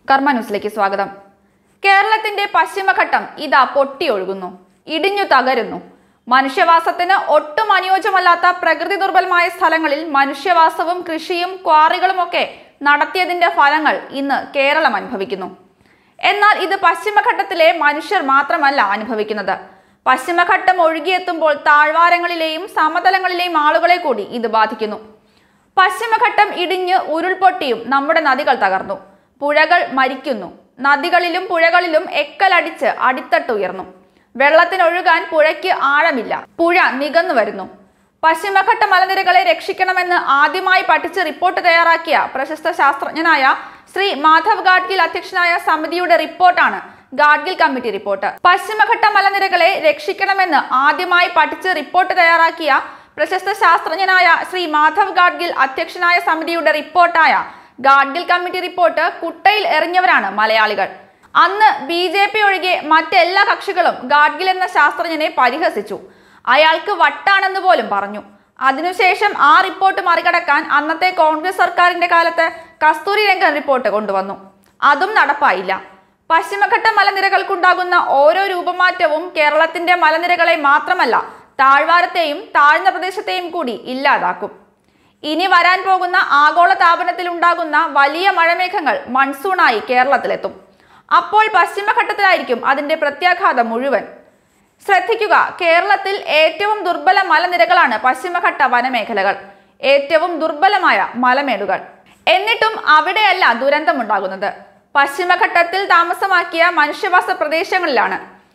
കർമ്മ ന്യൂസിലേക്ക് സ്വാഗതം കേരളത്തിന്റെ പശ്ചിമഘട്ടം ഇതാ പൊട്ടിയൊഴുകുന്നു ഇടിഞ്ഞു തകരുന്നു മനുഷ്യവാസത്തിന് ഒട്ടും അനുയോജ്യമല്ലാത്ത പ്രകൃതി ദുർബലമായ സ്ഥലങ്ങളിൽ മനുഷ്യവാസവും കൃഷിയും ക്വാറികളുമൊക്കെ നടത്തിയതിന്റെ ഫലങ്ങൾ ഇന്ന് കേരളം അനുഭവിക്കുന്നു എന്നാൽ ഇത് പശ്ചിമഘട്ടത്തിലെ മനുഷ്യർ മാത്രമല്ല അനുഭവിക്കുന്നത് പശ്ചിമഘട്ടം ഒഴുകിയെത്തുമ്പോൾ താഴ്വാരങ്ങളിലെയും സമതലങ്ങളിലെയും ആളുകളെ കൂടി ഇത് ബാധിക്കുന്നു പശ്ചിമഘട്ടം ഇടിഞ്ഞ് ഉരുൾപൊട്ടിയും നമ്മുടെ നദികൾ തകർന്നു പുഴകൾ മരിക്കുന്നു നദികളിലും പുഴകളിലും എക്കലടിച്ച് അടിത്തട്ട് ഉയർന്നു വെള്ളത്തിനൊഴുകാൻ പുഴയ്ക്ക് ആഴമില്ല പുഴ നികന്നു വരുന്നു പശ്ചിമഘട്ട മലനിരകളെ രക്ഷിക്കണമെന്ന് ആദ്യമായി പഠിച്ച് റിപ്പോർട്ട് തയ്യാറാക്കിയ പ്രശസ്ത ശാസ്ത്രജ്ഞനായ ശ്രീ മാധവ് ഗാഡ്ഗിൽ അധ്യക്ഷനായ സമിതിയുടെ റിപ്പോർട്ടാണ് ഗാഡ്ഗിൽ കമ്മിറ്റി റിപ്പോർട്ട് പശ്ചിമഘട്ട മലനിരകളെ രക്ഷിക്കണമെന്ന് ആദ്യമായി പഠിച്ച് റിപ്പോർട്ട് തയ്യാറാക്കിയ പ്രശസ്ത ശാസ്ത്രജ്ഞനായ ശ്രീ മാധവ് ഗാഡ്ഗിൽ അധ്യക്ഷനായ സമിതിയുടെ റിപ്പോർട്ടായ ഗാഡ്ഗിൽ കമ്മിറ്റി റിപ്പോർട്ട് കുട്ടയിൽ എറിഞ്ഞവരാണ് മലയാളികൾ അന്ന് ബി ജെ പി ഒഴികെ മറ്റെല്ലാ കക്ഷികളും ഗാഡ്ഗിൽ എന്ന ശാസ്ത്രജ്ഞനെ പരിഹസിച്ചു അയാൾക്ക് വട്ടാണെന്ന് പോലും പറഞ്ഞു അതിനുശേഷം ആ റിപ്പോർട്ട് മറികടക്കാൻ അന്നത്തെ കോൺഗ്രസ് സർക്കാരിന്റെ കാലത്ത് കസ്തൂരി രംഗൻ റിപ്പോർട്ട് കൊണ്ടുവന്നു അതും നടപ്പായില്ല പശ്ചിമഘട്ട മലനിരകൾക്കുണ്ടാകുന്ന ഓരോ രൂപമാറ്റവും കേരളത്തിന്റെ മലനിരകളെ മാത്രമല്ല താഴ്വാരത്തെയും താഴ്ന്ന പ്രദേശത്തെയും കൂടി ഇല്ലാതാക്കും ഇനി വരാൻ പോകുന്ന ആഗോള താപനത്തിൽ ഉണ്ടാകുന്ന വലിയ മഴമേഘങ്ങൾ മൺസൂണായി കേരളത്തിലെത്തും അപ്പോൾ പശ്ചിമഘട്ടത്തിലായിരിക്കും അതിന്റെ പ്രത്യാഘാതം മുഴുവൻ ശ്രദ്ധിക്കുക കേരളത്തിൽ ഏറ്റവും ദുർബല മലനിരകളാണ് പശ്ചിമഘട്ട വനമേഖലകൾ ഏറ്റവും ദുർബലമായ മലമേടുകൾ എന്നിട്ടും അവിടെയല്ല ദുരന്തമുണ്ടാകുന്നത് പശ്ചിമഘട്ടത്തിൽ താമസമാക്കിയ മനുഷ്യവാസ പ്രദേശങ്ങളിലാണ്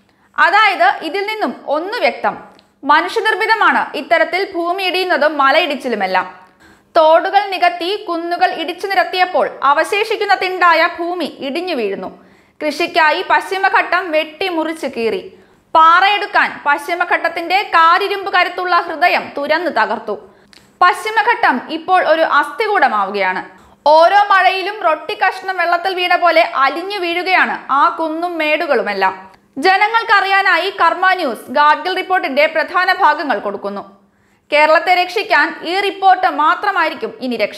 അതായത് ഇതിൽ നിന്നും ഒന്ന് വ്യക്തം മനുഷ്യനിർമ്മിതമാണ് ഇത്തരത്തിൽ ഭൂമി ഇടിയുന്നതും മലയിടിച്ചിലുമെല്ലാം തോടുകൾ നികത്തി കുന്നുകൾ ഇടിച്ചു നിരത്തിയപ്പോൾ അവശേഷിക്കുന്ന തിണ്ടായ ഭൂമി ഇടിഞ്ഞു വീഴുന്നു കൃഷിക്കായി പശ്ചിമഘട്ടം വെട്ടി മുറിച്ച് കീറി പാറയെടുക്കാൻ പശ്ചിമഘട്ടത്തിന്റെ കാരിരുമ്പ് കരുത്തുള്ള ഹൃദയം തുരന്നു തകർത്തു പശ്ചിമഘട്ടം ഇപ്പോൾ ഒരു അസ്ഥികൂടമാവുകയാണ് ഓരോ മഴയിലും റൊട്ടി കഷ്ണം വെള്ളത്തിൽ വീണ പോലെ അലിഞ്ഞു വീഴുകയാണ് ആ കുന്നും മേടുകളുമെല്ലാം ജനങ്ങൾക്കറിയാനായി കർമ്മ ന്യൂസ് ഗാഡ്ഗിൽ റിപ്പോർട്ടിന്റെ പ്രധാന ഭാഗങ്ങൾ കൊടുക്കുന്നു കേരളത്തെ രക്ഷിക്കാൻ ഈ റിപ്പോർട്ട് മാത്രമായിരിക്കും ഇനി രക്ഷ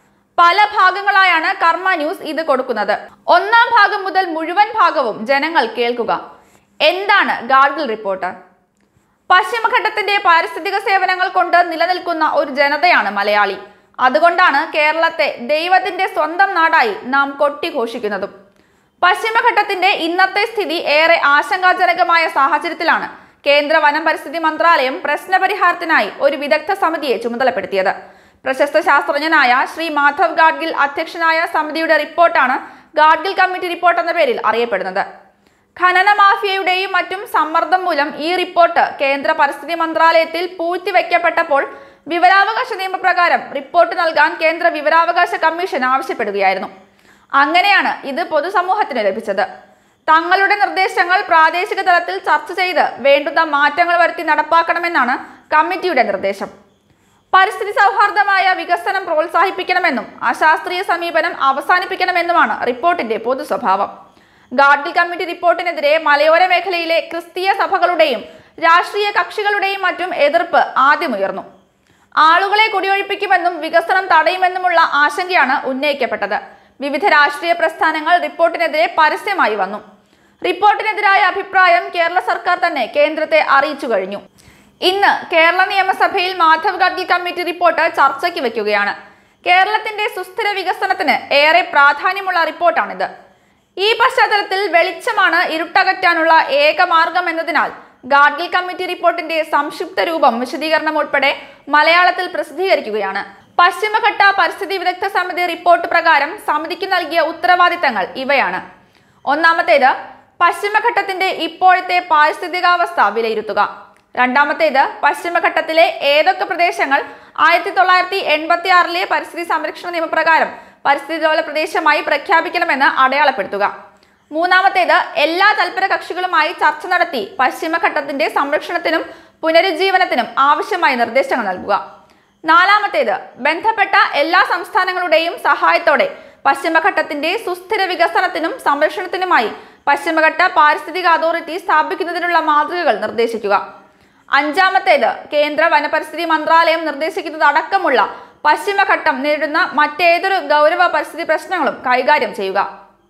പല ഭാഗങ്ങളായാണ് കർമ്മ ന്യൂസ് ഇത് കൊടുക്കുന്നത് ഒന്നാം ഭാഗം മുതൽ മുഴുവൻ ഭാഗവും ജനങ്ങൾ കേൾക്കുക എന്താണ് ഗാഡ്ഗിൽ റിപ്പോർട്ട് പശ്ചിമഘട്ടത്തിന്റെ പാരിസ്ഥിതിക സേവനങ്ങൾ കൊണ്ട് നിലനിൽക്കുന്ന ഒരു ജനതയാണ് മലയാളി അതുകൊണ്ടാണ് കേരളത്തെ ദൈവത്തിന്റെ സ്വന്തം നാടായി നാം കൊട്ടിഘോഷിക്കുന്നതും പശ്ചിമഘട്ടത്തിന്റെ ഇന്നത്തെ സ്ഥിതി ഏറെ ആശങ്കാജനകമായ സാഹചര്യത്തിലാണ് കേന്ദ്ര വനം പരിസ്ഥിതി മന്ത്രാലയം പ്രശ്നപരിഹാരത്തിനായി ഒരു വിദഗ്ധ സമിതിയെ ചുമതലപ്പെടുത്തിയത് പ്രശസ്ത ശാസ്ത്രജ്ഞനായ ശ്രീ മാധവ് ഗാഡ്ഗിൽ അധ്യക്ഷനായ സമിതിയുടെ റിപ്പോർട്ടാണ് ഗാഡ്ഗിൽ കമ്മിറ്റി റിപ്പോർട്ട് എന്ന പേരിൽ അറിയപ്പെടുന്നത് ഖനന മാഫിയയുടെയും മറ്റും സമ്മർദ്ദം മൂലം ഈ റിപ്പോർട്ട് കേന്ദ്ര പരിസ്ഥിതി മന്ത്രാലയത്തിൽ പൂഴ്ത്തിവെക്കപ്പെട്ടപ്പോൾ വിവരാവകാശ നിയമപ്രകാരം റിപ്പോർട്ട് നൽകാൻ കേന്ദ്ര വിവരാവകാശ കമ്മീഷൻ ആവശ്യപ്പെടുകയായിരുന്നു അങ്ങനെയാണ് ഇത് പൊതുസമൂഹത്തിന് ലഭിച്ചത് തങ്ങളുടെ നിർദ്ദേശങ്ങൾ പ്രാദേശിക തലത്തിൽ ചർച്ച ചെയ്ത് വേണ്ടുന്ന മാറ്റങ്ങൾ വരുത്തി നടപ്പാക്കണമെന്നാണ് കമ്മിറ്റിയുടെ നിർദ്ദേശം പരിസ്ഥിതി സൗഹാർദ്ദമായ വികസനം പ്രോത്സാഹിപ്പിക്കണമെന്നും അശാസ്ത്രീയ സമീപനം അവസാനിപ്പിക്കണമെന്നുമാണ് റിപ്പോർട്ടിന്റെ പൊതു സ്വഭാവം ഗാഡ്ഗിൽ കമ്മിറ്റി റിപ്പോർട്ടിനെതിരെ മലയോര മേഖലയിലെ ക്രിസ്തീയ സഭകളുടെയും രാഷ്ട്രീയ കക്ഷികളുടെയും മറ്റും എതിർപ്പ് ആദ്യമുയർന്നു ആളുകളെ കുടിയൊഴിപ്പിക്കുമെന്നും വികസനം തടയുമെന്നുമുള്ള ആശങ്കയാണ് ഉന്നയിക്കപ്പെട്ടത് വിവിധ രാഷ്ട്രീയ പ്രസ്ഥാനങ്ങൾ റിപ്പോർട്ടിനെതിരെ പരസ്യമായി വന്നു റിപ്പോർട്ടിനെതിരായ അഭിപ്രായം കേരള സർക്കാർ തന്നെ കേന്ദ്രത്തെ അറിയിച്ചു കഴിഞ്ഞു ഇന്ന് കേരള നിയമസഭയിൽ മാധവ് ഗാഡ്ഗിൽ കമ്മിറ്റി റിപ്പോർട്ട് ചർച്ചയ്ക്ക് വെക്കുകയാണ് കേരളത്തിന്റെ സുസ്ഥിര വികസനത്തിന് ഏറെ പ്രാധാന്യമുള്ള റിപ്പോർട്ടാണിത് ഈ പശ്ചാത്തലത്തിൽ വെളിച്ചമാണ് ഇരുട്ടകറ്റാനുള്ള ഏക മാർഗം എന്നതിനാൽ ഗാഡ്ഗിൽ കമ്മിറ്റി റിപ്പോർട്ടിന്റെ സംക്ഷിപ്ത രൂപം വിശദീകരണം ഉൾപ്പെടെ മലയാളത്തിൽ പ്രസിദ്ധീകരിക്കുകയാണ് പശ്ചിമഘട്ട പരിസ്ഥിതി വിദഗ്ധ സമിതി റിപ്പോർട്ട് പ്രകാരം സമിതിക്ക് നൽകിയ ഉത്തരവാദിത്തങ്ങൾ ഇവയാണ് ഒന്നാമത്തേത് പശ്ചിമഘട്ടത്തിന്റെ ഇപ്പോഴത്തെ പാരിസ്ഥിതികാവസ്ഥ വിലയിരുത്തുക രണ്ടാമത്തേത് പശ്ചിമഘട്ടത്തിലെ ഏതൊക്കെ പ്രദേശങ്ങൾ ആയിരത്തി തൊള്ളായിരത്തി എൺപത്തി ആറിലെ പരിസ്ഥിതി സംരക്ഷണ നിയമപ്രകാരം പരിസ്ഥിതി ലോല പ്രദേശമായി പ്രഖ്യാപിക്കണമെന്ന് അടയാളപ്പെടുത്തുക മൂന്നാമത്തേത് എല്ലാ തൽപര കക്ഷികളുമായി ചർച്ച നടത്തി പശ്ചിമഘട്ടത്തിന്റെ സംരക്ഷണത്തിനും പുനരുജ്ജീവനത്തിനും ആവശ്യമായ നിർദ്ദേശങ്ങൾ നൽകുക നാലാമത്തേത് ബന്ധപ്പെട്ട എല്ലാ സംസ്ഥാനങ്ങളുടെയും സഹായത്തോടെ പശ്ചിമഘട്ടത്തിന്റെ സുസ്ഥിര വികസനത്തിനും സംരക്ഷണത്തിനുമായി പശ്ചിമഘട്ട പാരിസ്ഥിതിക അതോറിറ്റി സ്ഥാപിക്കുന്നതിനുള്ള മാതൃകകൾ നിർദ്ദേശിക്കുക അഞ്ചാമത്തേത് കേന്ദ്ര വനപരിസ്ഥിതി മന്ത്രാലയം നിർദ്ദേശിക്കുന്നത് അടക്കമുള്ള പശ്ചിമഘട്ടം നേരിടുന്ന മറ്റേതൊരു ഗൗരവ പരിസ്ഥിതി പ്രശ്നങ്ങളും കൈകാര്യം ചെയ്യുക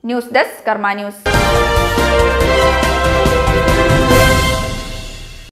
ന്യൂസ് ഡെസ്ക് കർമ്മ ന്യൂസ്